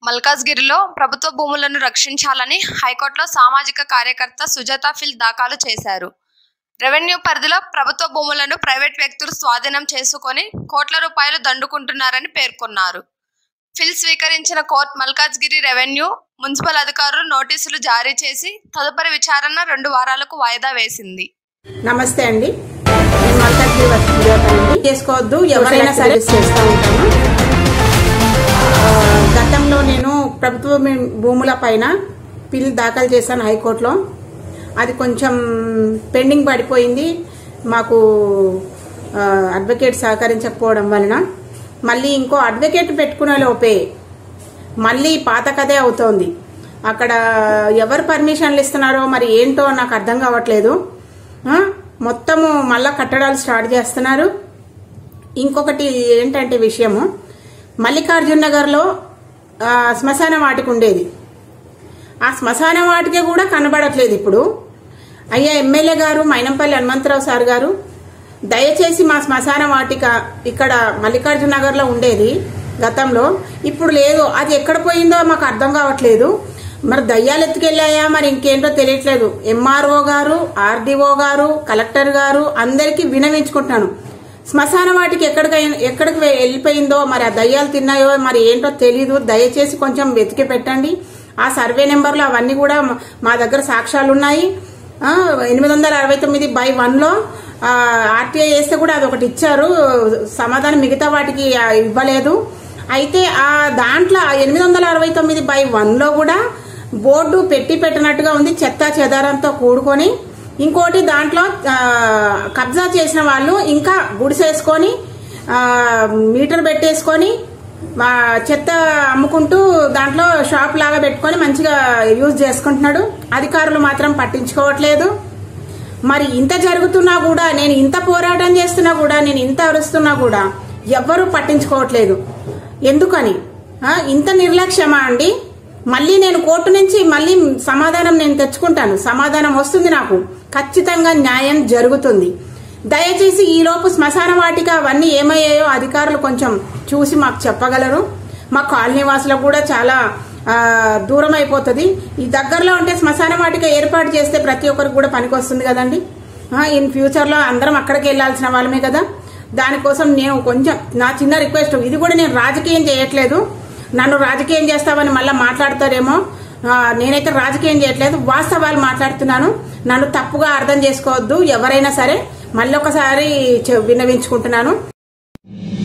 మల్కాజ్గిరిలో ప్రభుత్వ భూములను రక్షించాలని హైకోర్టులో సామాజిక కార్యకర్త సుజాత ఫిల్ దాఖలు చేశారు రెవెన్యూ పరిధిలో ప్రభుత్వ భూములను ప్రైవేట్ వ్యక్తులు స్వాధీనం చేసుకొని కోట్ల రూపాయలు దండుకుంటున్నారని పేర్కొన్నారు ఫిల్ స్వీకరించిన కోర్టు మల్కాజ్గిరి రెవెన్యూ మున్సిపల్ అధికారులు నోటీసులు జారీ చేసి తదుపరి విచారణ రెండు వారాలకు వాయిదా వేసింది నమస్తే అండి నేను మల్కాజ్గిరి వర్క్ అండి చేసుకోవద్దు ఎవరైనా సరే చేస్తూ ఉంటాను ఆ, గతంలో నేను ప్రభుత్వ మీ- భూముల పైన పిల్ దాఖలు చేశాను హైకోర్టులో అది కొంచెం పెండింగ్ పడిపోయింది మాకు ఆ, అడ్వకేట్ సహకరించకపోవడం వలన మళ్ళీ ఇంకో అడ్వకేట్ పెట్టుకునే లోపే మళ్ళీ పాత కథే అవుతోంది అక్కడ ఎవరు పర్మిషన్లు ఇస్తున్నారో మరి ఏంటో నాకు అర్థం కావట్లేదు ఆ, మొత్తము మళ్ళా కట్టడాలు స్టార్ట్ చేస్తున్నారు ఇంకొకటి ఏంటంటే విషయము మల్లికార్జున నగర్లో ఆ, శ్మశాన వాటిక ఉండేది ఆ శ్మశాన వాటిక కూడా కనబడట్లేదు ఇప్పుడు అయ్యా ఎమ్మెల్యే గారు మైనంపల్లి హనుమంతరావు సార్ గారు దయచేసి మా శ్మశాన వాటిక ఇక్కడ మల్లికార్జున నగర్లో ఉండేది గతంలో ఇప్పుడు లేదు అది ఎక్కడ పోయిందో మాకు అర్థం కావట్లేదు మరి దయ్యాలు ఎత్తుకెళ్ళాయా మరి ఇంకేంటో తెలియట్లేదు ఎంఆర్ఓ గారు ఆర్డీఓ గారు కలెక్టర్ గారు అందరికీ వినవించుకుంటున్నాను శ్మశాన వాటికి ఎక్కడికి ఎక్కడికి వె- వెళ్ళిపోయిందో మరి ఆ దయ్యాలు తిన్నాయో మరి ఏంటో తెలీదు దయచేసి కొంచెం వెతికి పెట్టండి ఆ సర్వే నెంబర్లు అవన్నీ కూడా మా- మా దగ్గర సాక్ష్యాలు ఉన్నాయి ఆ, ఎనిమిది వందల అరవై తొమ్మిది బై వన్లో ఆర్టీఐ వేస్తే కూడా అది ఒకటి ఇచ్చారు సమాధానం మిగతా వాటికి ఆ, ఇవ్వలేదు అయితే ఆ దాంట్లో ఎనిమిది వందల అరవై తొమ్మిది బై వన్లో కూడా బోర్డు పెట్టి పెట్టినట్టుగా ఉంది చెత్త చెదారంతో కూడుకొని ఇంకోటి దాంట్లో ఆ, కబ్జా చేసిన వాళ్ళు ఇంకా గుడిసేసుకొని ఆ, మీటర్ పెట్టేసుకొని మా చెత్త అమ్ముకుంటూ దాంట్లో షాప్ లాగా పెట్టుకొని మంచిగా యూజ్ చేసుకుంటున్నాడు అధికారులు మాత్రం పట్టించుకోవట్లేదు మరి ఇంత జరుగుతున్నా కూడా నేను ఇంత పోరాటం చేస్తున్నా కూడా నేను ఇంత అరుస్తున్నా కూడా ఎవ్వరూ పట్టించుకోవట్లేదు ఎందుకని ఆ, ఇంత నిర్లక్ష్యమా అండి మళ్ళీ నేను కోర్టు నుంచి మళ్ళీ సమాధానం నేను తెచ్చుకుంటాను సమాధానం వస్తుంది నాకు ఖచ్చితంగా న్యాయం జరుగుతుంది దయచేసి ఈ లోపు శ్మశాన వాటిక అవన్నీ ఏమయ్యాయో అధికారులు కొంచెం చూసి మాకు చెప్పగలరు మా కాలనీ వాసులకు కూడా చాలా ఆ, దూరం అయిపోతుంది ఈ దగ్గరలో ఉంటే శ్మశాన వాటిక ఏర్పాటు చేస్తే ప్రతి ఒక్కరికి కూడా పనికొస్తుంది కదండి ఆ, ఇన్ ఫ్యూచర్ లో అందరం అక్కడికి వెళ్లాల్సిన వాళ్ళమే కదా దానికోసం నేను కొంచెం నా చిన్న రిక్వెస్ట్ ఇది కూడా నేను రాజకీయం చేయట్లేదు నన్ను రాజకీయం చేస్తామని మళ్ళీ మాట్లాడతారేమో ఆ, నేనైతే రాజకీయం చేయట్లేదు వాస్తవాలు మాట్లాడుతున్నాను నన్ను తప్పుగా అర్థం చేసుకోవద్దు ఎవరైనా సరే మళ్ళీ ఒకసారి చె- విన్నవించుకుంటున్నాను